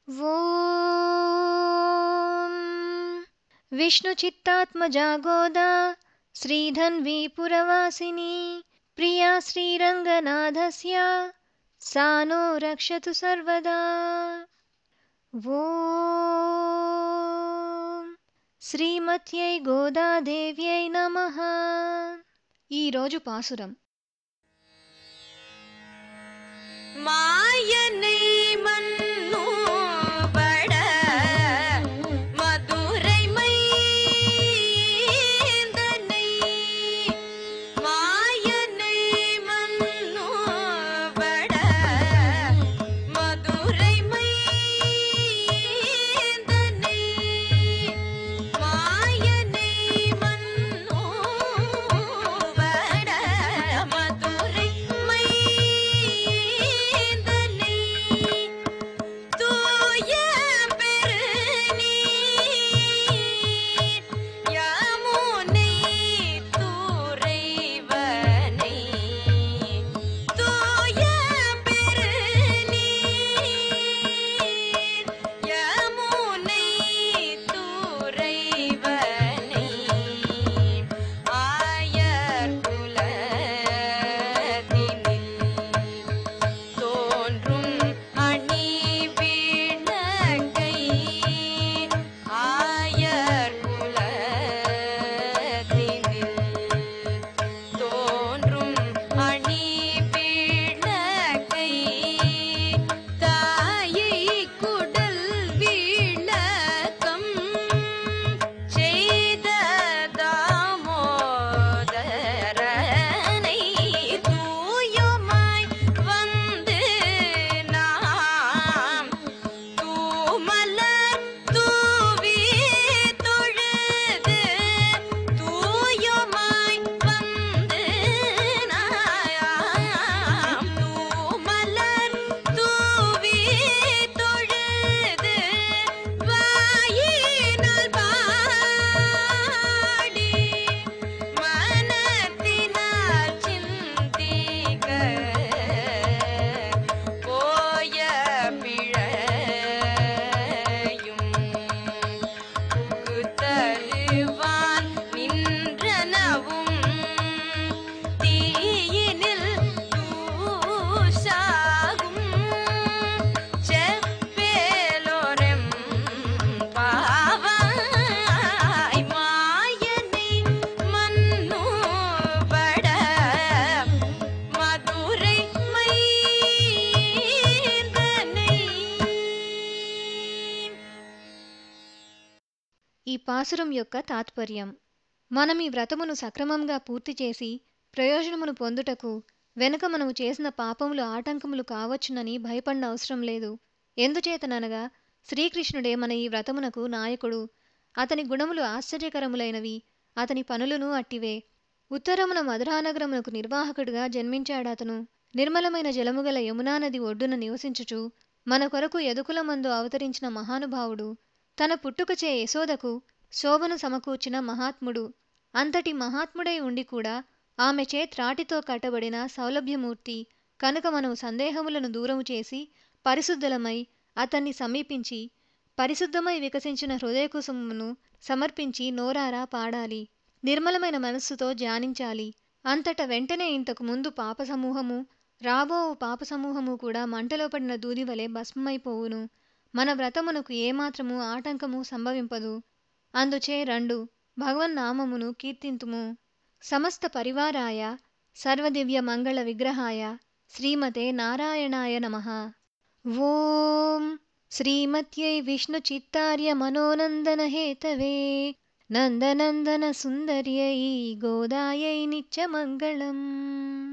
ॐ विष्णुचित्तात्मजा गोदा श्रीधन्वी पुरवासिनी प्रिया श्रीरङ्गनाथस्य सा नो रक्षतु सर्वदा ॐ శ్రీమత్యై గోదాదేవ్యై నమః ఈరోజు పాసురం மாயனை மன்னு பட மதுரை மைந்தனை மாயனை மன்னு பட மதுரை மைந்தனை மாயனை மன்னு பட மதுரை மைந்தனை தூய பெருநீர் யமுனை துறைவனை தூய பெருநீர் யமுனை துறைவனை ஆயர் குலத்தினில் தோன்றும் அணி வீணகை ஆயர் குலத்தினில் தோன்றும் அணி வீணகை தாயை குடல் விளக்கம் செய்த தாமோதரனை தூயமாய் வந்து நாம் தூமலர் தூவி தொழுது தூயமாய் வந்து நாம் தூமலர் தூவி தொழுது வாயினால் பாடி மனத்தினால் சிந்திக்க போய பிழையும் புகுத்தருவான் நின்றனவும் தீயினில் தூசாகும் செப்பேலோரெம் பாவாய் மாயனை மன்னு பட மதுரை மைந்தனை ఈ పాసురం యొక్క తాత్పర్యం మనం ఈ వ్రతమును సక్రమంగా పూర్తి చేసి ప్రయోజనమును పొందుటకు వెనుక మనము చేసిన పాపములు ఆటంకములు కావచ్చునని భయపడిన అవసరం లేదు ఎందుచేతననగా శ్రీకృష్ణుడే మన ఈ వ్రతమునకు నాయకుడు అతని గుణములు ఆశ్చర్యకరములైనవి అతని పనులను అట్టివే ఉత్తరమున మధురానగరమునకు నిర్వాహకుడిగా జన్మించాడతను నిర్మలమైన జలముగల యమునా నది ఒడ్డున నివసించుచు మన కొరకు ఎదుకులమందు అవతరించిన మహానుభావుడు తన పుట్టుకచే యశోదకు శోభను సమకూర్చిన మహాత్ముడు అంతటి మహాత్ముడై ఉండి కూడా ఆమెచే త్రాటితో కట్టబడిన సౌలభ్యమూర్తి కనుక మనం సందేహములను దూరము చేసి పరిశుద్ధులమై అతన్ని సమీపించి పరిశుద్ధమై వికసించిన హృదయకుసుమమును సమర్పించి నోరారా పాడాలి నిర్మలమైన మనస్సుతో ధ్యానించాలి అంతట వెంటనే ఇంతకు ముందు పాప సమూహము రాబోవు పాప సమూహము కూడా మంటలో పడిన దూది వలె భస్మమైపోవును మన వ్రతమునకు ఏమాత్రము ఆటంకము సంభవింపదు అందుచే రెండు భగవన్నామమును కీర్తింతుము సమస్త పరివారాయ సర్వదివ్య మంగళ విగ్రహాయ శ్రీమతే నారాయణాయ నమః ఓం శ్రీమత్యై విష్ణుచిత్తార్య మనోనందన హేతవే నందనందన సుందర్యై గోదాయై నిత్యమంగళం